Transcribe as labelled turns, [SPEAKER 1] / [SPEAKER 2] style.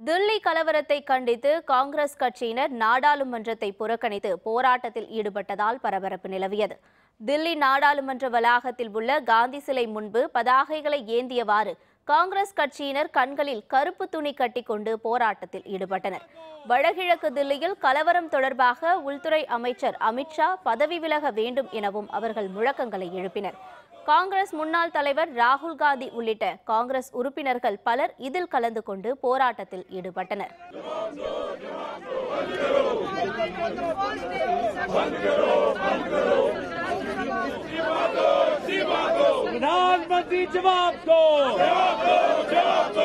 [SPEAKER 1] தில்லி கலவரத்தை கண்டித்து காங்கிரஸ் கட்சியினர் நாடாளுமன்றத்தை புறக்கணித்து போராட்டத்தில் ஈடுபட்டதால் பரபரப்பு நிலவியது தில்லி நாடாளுமன்ற வளாகத்தில் உள்ள காந்தி சிலை முன்பு பதாகைகளை ஏந்தியவாறு காங்கிரஸ் கட்சியினர் கண்களில் கருப்பு துணி கட்டிக்கொண்டு போராட்டத்தில் ஈடுபட்டனர் வடகிழக்கு தில்லியில் கலவரம் தொடர்பாக உள்துறை அமைச்சர் அமித்ஷா பதவி விலக வேண்டும் எனவும் அவர்கள் முழக்கங்களை எழுப்பினர் காங்கிரஸ் முன்னாள் தலைவர் ராகுல் காந்தி உள்ளிட்ட காங்கிரஸ் உறுப்பினர்கள் பலர் இதில் கலந்து கொண்டு போராட்டத்தில் ஈடுபட்டனர்
[SPEAKER 2] प्रधानमंत्री जवाब दो जवाब दो जवाब दो